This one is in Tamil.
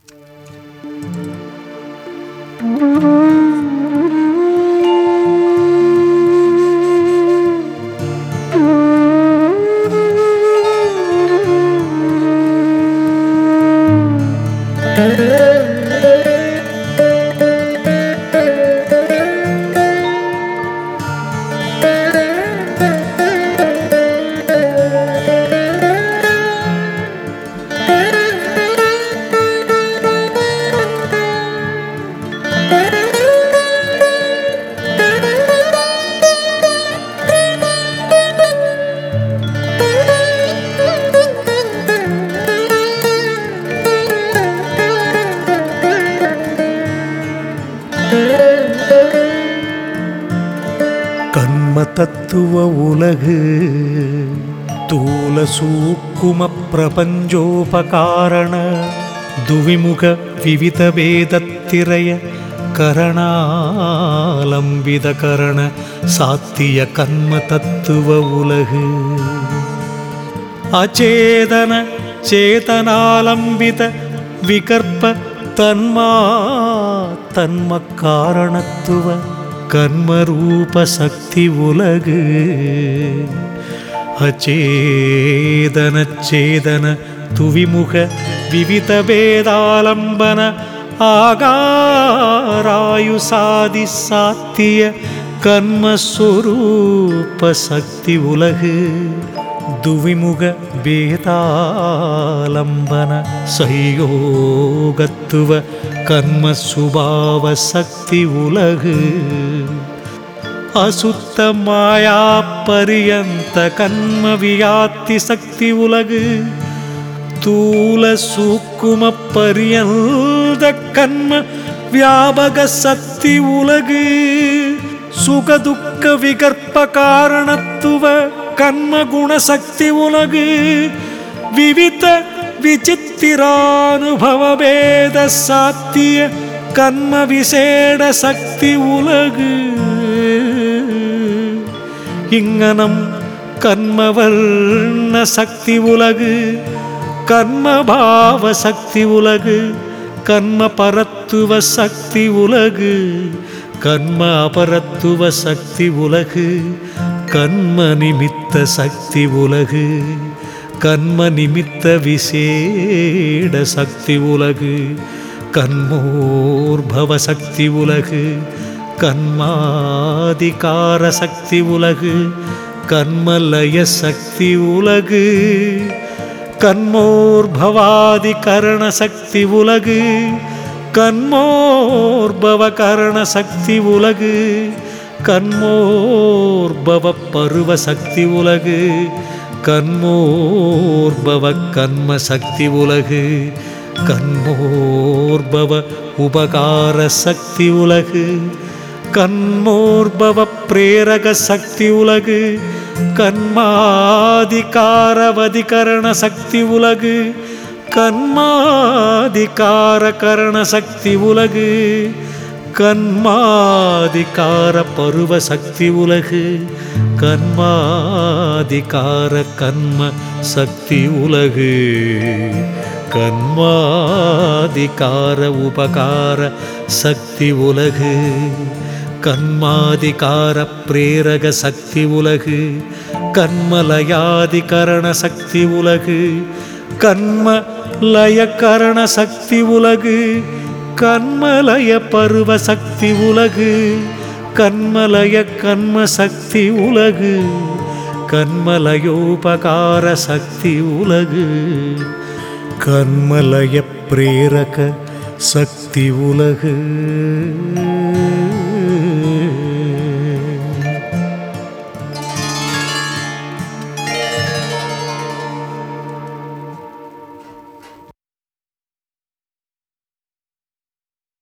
கண்ம தத்துவ உலகு தூல சூக்கும பிரபஞ்சோபகாரண துவிமுக விவித வேதத்திரய கரணாலம்பித கரண சாத்திய கண்ம தத்துவ உலகு அச்சேதன சேதனாலம்பித விகற்ப தன்மா தன்ம காரணத்துவ கர்மரூப சக்தி உலகு அச்சேதன சேதன துவிமுக விவித வேதாலம்பன ஆகாராயுசாதி சாத்திய கர்மஸ்வரூப சக்தி உலகு துவிமுக வேதாலம்பன சயோகத்துவ கர்ம சுபாவ சக்தி உலகு அசுத்த மாயா பரியந்த கர்ம வியாத்தி சக்தி உலகு தூல சூக்கும பரியந்த கர்ம வியாபக சக்தி உலகு சுகதுக்க விகற்ப காரணத்துவ கர்ம குண சக்தி உலகு விவித விசித்திரானுபவ பேத சாத்திய கர்ம விசேட சக்தி உலகு இங்கனம் கர்மவர்ண சக்தி உலகு கர்மபாவ சக்தி உலகு கர்ம பரத்துவ சக்தி உலகு கர்ம அபரத்துவ சக்தி உலகு கர்ம நிமித்த சக்தி உலகு கர்ம நிமித்த விசேட சக்தி உலகு கர்மோர்பவ சக்தி உலகு கர்மாதிகார சக்தி உலகு கர்மலய சக்தி உலகு கர்மோர்பவாதி கரண சக்தி உலகு கர்மோர்பவ கரண சக்தி உலகு கர்மோர்பவ பருவ சக்தி உலகு கர்மோர்பவ கர்ம சக்தி உலகு கர்மோர்பவ உபகார சக்தி உலகு கர்மோர்பவ பிரேரக சக்தி உலகு கர்மாதிகாரவதிகரண சக்தி உலகு கர்மாதிகார கரண சக்தி உலகு கர்மாதிகார பருவ சக்தி உலகு கர்மாதிகார கர்ம சக்தி உலகு கர்மாதிகார உபகார சக்தி உலகு கர்மாதிகார பிரேரக சக்தி உலகு கர்மலயாதிகரண சக்தி உலகு கர்ம லயக்கரண சக்தி உலகு கர்மலய பருவ சக்தி உலகு கர்மலய கர்ம சக்தி உலகு கர்மலயோபகார சக்தி உலகு கர்மலய பிரேரக சக்தி உலகு